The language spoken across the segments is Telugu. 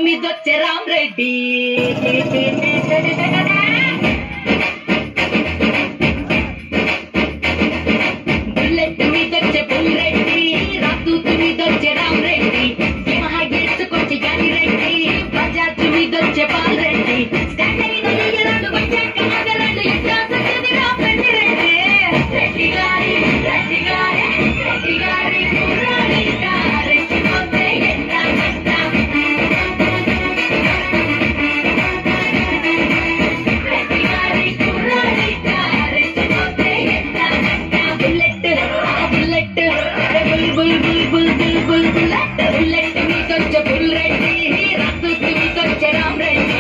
మీదొచ్చే రామ్ రెడ్డి బుల్లెట్ మీదొచ్చే బుల్లెడ్డి రాతూతు మీదొచ్చే రామ్ రెడ్డి యమహా గెలుచుకొచ్చి గాని రెడ్డి బజాజ్ మీదొచ్చే పాల్ రెడ్డి స్టాండ్ అయిన ఎయ్యరాడు వచ్చాక అగరాడు ఎట్టా సత్యది రామ్ రెడ్డి రెడ్డి రెడ్డి గారి రెడ్డి గారి రెడ్డి గారి కుర్రాడి రెచ్చిపోతే ఎంత కష్టం రెడ్డి గారి కుర్రాడి రెచ్చిపోతే ఎంత కష్టం బుల్లెట్ ఆ bullet bull bull bull bull bull bull bullet bullet మీదొచ్చే బుల్ రెడ్డి రాతూతు మీదొచ్చే రామ్ రెడ్డి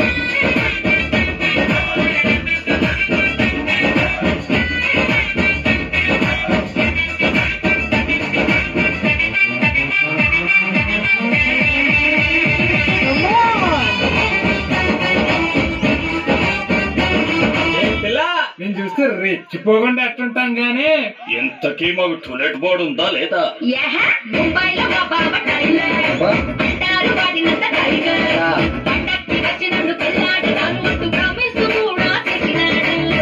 పిల్ల నేను చూస్తే రెచ్చిపోకుండా ఎట్టుంటాం గానీ ఇంతకీ మాకు టూలెట్ బోర్డు ఉందా లేదా యహ ముంబైలో మా బాబ టైలర్ అంటారు వాడినంత టైగర్ పండక్కి వచ్చినందు పిల్లాడు తాను వస్తూ ప్రామిస్ కూడా చేసినాడు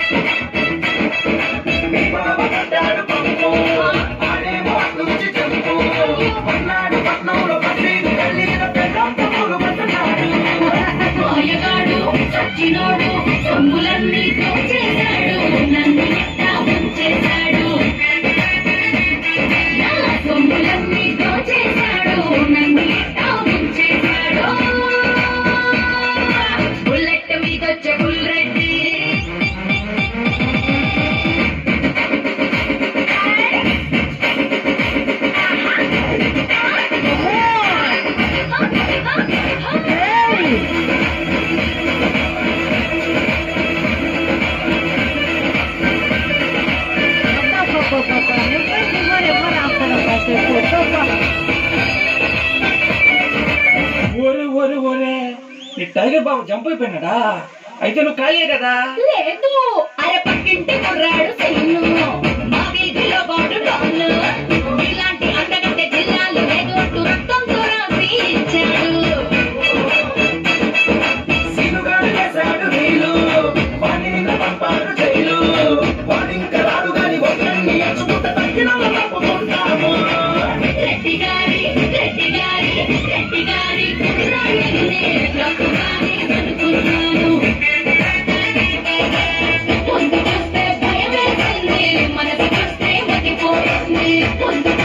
మాయగాడు చచ్చినోడు సొమ్ములన్నీ దోచేశాడు నన్ను ఎట్టా ముంచేశాడు నా సొమ్ములన్నీ దోచేశాడు నన్ను ఎట్టా ముంచేశాడు బుల్లెట్ మీదొచ్చే బుల్లెట్టి ఓరే ఓరే ఓరే నీ టైగర్ బాబు జంప్ అయిపోయినాడా అయితే నువ్వు ఖాళీ కదా లేదు అరే పక్కింటి కుర్రాడు సెల్లు మా వీధిలో బాడు డాలు ఇలాంటి అందగత్తె జిల్లాలు లేదు అంటూ రక్తంతో రాసి ఇచ్చాడు రెడ్డి గారి రెడ్డి గారి రెడ్డి గారి కుర్రాడిని బ్రతుకాని అనుకున్నాను ముందు చూస్తే భయం వేసింది మనసు చూస్తే మతిపోతుంది ముందు